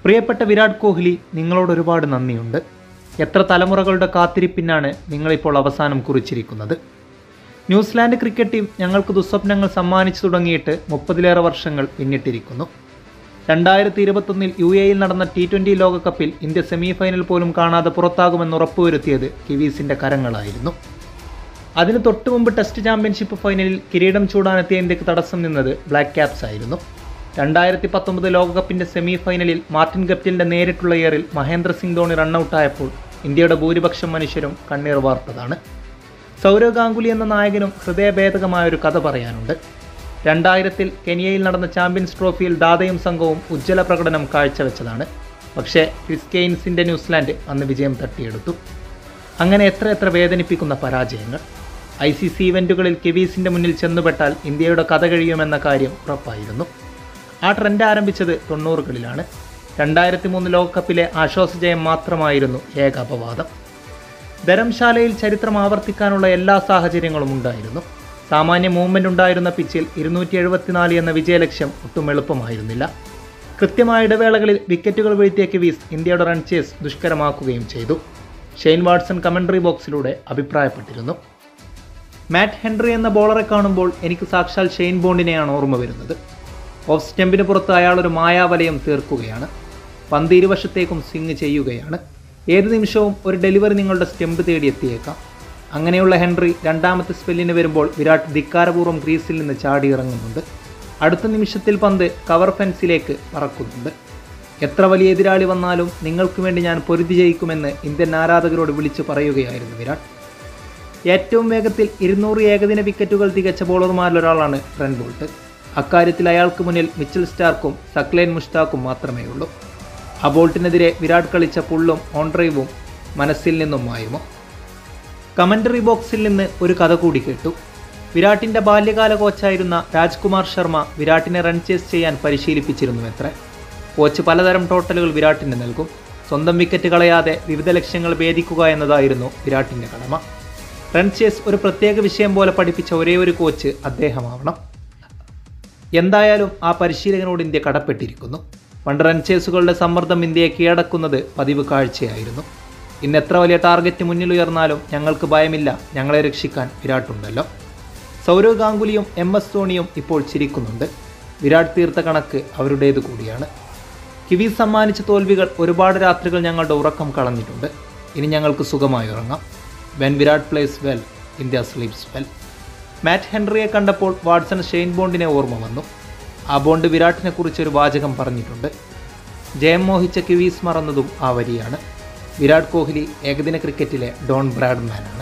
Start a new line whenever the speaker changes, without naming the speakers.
പ്രിയപ്പെട്ട വിരാട് കോഹ്ലി നിങ്ങളോട് ഒരുപാട് നന്ദിയുണ്ട് എത്ര തലമുറകളുടെ കാത്തിരിപ്പിനാണ് നിങ്ങളിപ്പോൾ അവസാനം കുറിച്ചിരിക്കുന്നത് ന്യൂസിലാൻഡ് ക്രിക്കറ്റ് ടീം ഞങ്ങൾക്ക് ദുസ്വപ്നങ്ങൾ സമ്മാനിച്ചു തുടങ്ങിയിട്ട് മുപ്പതിലേറെ വർഷങ്ങൾ പിന്നിട്ടിരിക്കുന്നു രണ്ടായിരത്തി ഇരുപത്തൊന്നിൽ യു എയിൽ നടന്ന ടി ട്വൻ്റി ലോകകപ്പിൽ ഇന്ത്യ സെമി ഫൈനൽ പോലും കാണാതെ പുറത്താകുമെന്ന് ഉറപ്പുവരുത്തിയത് കിവീസിൻ്റെ കരങ്ങളായിരുന്നു അതിന് തൊട്ടു മുമ്പ് ടെസ്റ്റ് ചാമ്പ്യൻഷിപ്പ് ഫൈനലിൽ കിരീടം ചൂടാനെത്തിയ ഇന്ത്യക്ക് തടസ്സം നിന്നത് ബ്ലാക്ക് ക്യാപ്സ് ആയിരുന്നു രണ്ടായിരത്തി പത്തൊമ്പത് ലോകകപ്പിൻ്റെ സെമി ഫൈനലിൽ മാർട്ടിൻ ഗപ്റ്റിലിൻ്റെ നേരിട്ടുള്ള എയറിൽ മഹേന്ദ്ര സിംഗ് ധോണി റണ്ണൌട്ടായപ്പോൾ ഇന്ത്യയുടെ ഭൂരിപക്ഷം മനുഷ്യരും കണ്ണീർ വാർത്തതാണ് സൗരവ് ഗാംഗുലി എന്ന നായകനും ഹൃദയഭേദകമായ ഒരു കഥ പറയാനുണ്ട് രണ്ടായിരത്തിൽ കെനിയയിൽ നടന്ന ചാമ്പ്യൻസ് ട്രോഫിയിൽ ദാദയും സംഘവും ഉജ്ജ്വല പ്രകടനം കാഴ്ചവെച്ചതാണ് പക്ഷേ ക്രിസ് കെയ്ൻസിൻ്റെ ന്യൂസിലാൻഡ് അന്ന് വിജയം തട്ടിയെടുത്തു അങ്ങനെ എത്ര എത്ര വേദനിപ്പിക്കുന്ന പരാജയങ്ങൾ ഐ സി സി ഇവൻറ്റുകളിൽ കിവീസിൻ്റെ മുന്നിൽ ചെന്നുപെട്ടാൽ ഇന്ത്യയുടെ കഥ കഴിയുമെന്ന കാര്യം ഉറപ്പായിരുന്നു ആ ട്രെൻഡ് ആരംഭിച്ചത് തൊണ്ണൂറുകളിലാണ് രണ്ടായിരത്തി മൂന്ന് ലോകകപ്പിലെ ആശ്വാസജയം മാത്രമായിരുന്നു ഏക അപവാദം ധരംശാലയിൽ ചരിത്രം ആവർത്തിക്കാനുള്ള എല്ലാ സാഹചര്യങ്ങളും ഉണ്ടായിരുന്നു സാമാന്യ മൂവ്മെൻ്റ് ഉണ്ടായിരുന്ന പിച്ചിൽ ഇരുന്നൂറ്റി എഴുപത്തിനാല് എന്ന വിജയലക്ഷ്യം ഒട്ടും എളുപ്പമായിരുന്നില്ല കൃത്യമായ ഇടവേളകളിൽ വിക്കറ്റുകൾ വീഴ്ത്തിയ കിവീസ് ഇന്ത്യയുടെ റൺ ചേസ് ദുഷ്കരമാക്കുകയും ചെയ്തു ഷെയ്ൻ വാട്സൺ കമൻട്രി ബോക്സിലൂടെ അഭിപ്രായപ്പെട്ടിരുന്നു മാറ്റ് ഹെൻറി എന്ന ബോളറെ കാണുമ്പോൾ എനിക്ക് സാക്ഷാൽ ഷെയ്ൻ ബോണ്ടിനെയാണ് ഓർമ്മ വരുന്നത് ഓഫ് സ്റ്റെമ്പിന് പുറത്ത് അയാൾ ഒരു മായാവലയം തീർക്കുകയാണ് പന്ത് ഇരുവശത്തേക്കും സ്വിങ് ചെയ്യുകയാണ് ഏത് നിമിഷവും ഒരു ഡെലിവറി നിങ്ങളുടെ സ്റ്റെമ്പ് തേടി എത്തിയേക്കാം അങ്ങനെയുള്ള ഹെൻറി രണ്ടാമത്തെ സ്പെല്ലിന് വരുമ്പോൾ വിരാട് ധിക്കാരപൂർവ്വം ക്രീസിൽ നിന്ന് ചാടി ഇറങ്ങുന്നുണ്ട് അടുത്ത നിമിഷത്തിൽ പന്ത് കവർ ഫെൻസിലേക്ക് പറക്കുന്നുണ്ട് എത്ര വലിയ എതിരാളി വന്നാലും നിങ്ങൾക്ക് വേണ്ടി ഞാൻ പൊരുതി ജയിക്കുമെന്ന് ഇന്ത്യൻ ആരാധകരോട് വിളിച്ചു പറയുകയായിരുന്നു വിരാട് ഏറ്റവും വേഗത്തിൽ ഇരുന്നൂറ് ഏകദിന വിക്കറ്റുകൾ തികച്ച ബോളർമാരിലൊരാളാണ് ട്രെൻഡ് ബോൾട്ട് അക്കാര്യത്തിൽ അയാൾക്ക് മുന്നിൽ മിച്ചൽ സ്റ്റാർക്കും സക്ലൈൻ മുഷ്താഖും മാത്രമേ ഉള്ളൂ ആ ബോൾട്ടിനെതിരെ വിരാട് കളിച്ച പുള്ളും ഓൺ ഡ്രൈവും മനസ്സിൽ നിന്നും മായുമോ കമൻ്ററി ബോക്സിൽ നിന്ന് ഒരു കഥ കൂടി കേട്ടു വിരാട്ടിൻ്റെ ബാല്യകാല കോച്ചായിരുന്ന രാജ്കുമാർ ശർമ്മ വിരാട്ടിനെ റൺ ചേസ് ചെയ്യാൻ പരിശീലിപ്പിച്ചിരുന്നു എത്ര കോച്ച് പലതരം ടോട്ടലുകൾ വിരാട്ടിന് നൽകും സ്വന്തം വിക്കറ്റ് കളയാതെ വിവിധ ലക്ഷ്യങ്ങൾ ഭേദിക്കുക എന്നതായിരുന്നു വിരാട്ടിൻ്റെ കടമ റൺ ചേസ് ഒരു പ്രത്യേക വിഷയം പോലെ പഠിപ്പിച്ച ഒരേ ഒരു കോച്ച് അദ്ദേഹമാവണം എന്തായാലും ആ പരിശീലകനോട് ഇന്ത്യ കടപ്പെട്ടിരിക്കുന്നു പണ്ട് റൺ ചേസുകളുടെ സമ്മർദ്ദം ഇന്ത്യയെ കീഴടക്കുന്നത് പതിവ് കാഴ്ചയായിരുന്നു ഇന്ന് എത്ര വലിയ ടാർഗറ്റ് മുന്നിലുയർന്നാലും ഞങ്ങൾക്ക് ഭയമില്ല ഞങ്ങളെ രക്ഷിക്കാൻ വിരാട്ടുണ്ടല്ലോ സൗരവ് ഗാംഗുലിയും എം എസ് ധോണിയും ഇപ്പോൾ ചിരിക്കുന്നുണ്ട് വിരാട് തീർത്ത കണക്ക് അവരുടേത് കൂടിയാണ് കിവീസ് സമ്മാനിച്ച തോൽവികൾ ഒരുപാട് രാത്രികൾ ഞങ്ങളുടെ ഉറക്കം കളഞ്ഞിട്ടുണ്ട് ഇനി ഞങ്ങൾക്ക് സുഖമായി ഉറങ്ങാം when Virat plays well India sleeps well Matt ഹെൻറിയെ കണ്ടപ്പോൾ വാട്സൺ ഷെയ്ൻ ബോണ്ടിനെ ഓർമ്മ വന്നു ആ ബോണ്ട് വിരാട്ടിനെ കുറിച്ചൊരു വാചകം പറഞ്ഞിട്ടുണ്ട് ജയം മോഹിച്ച കിവീസ് മറന്നതും ആ വരിയാണ് വിരാട് കോഹ്ലി ഏകദിന ക്രിക്കറ്റിലെ ഡോൺ ബ്രാഡ്മാനാണ്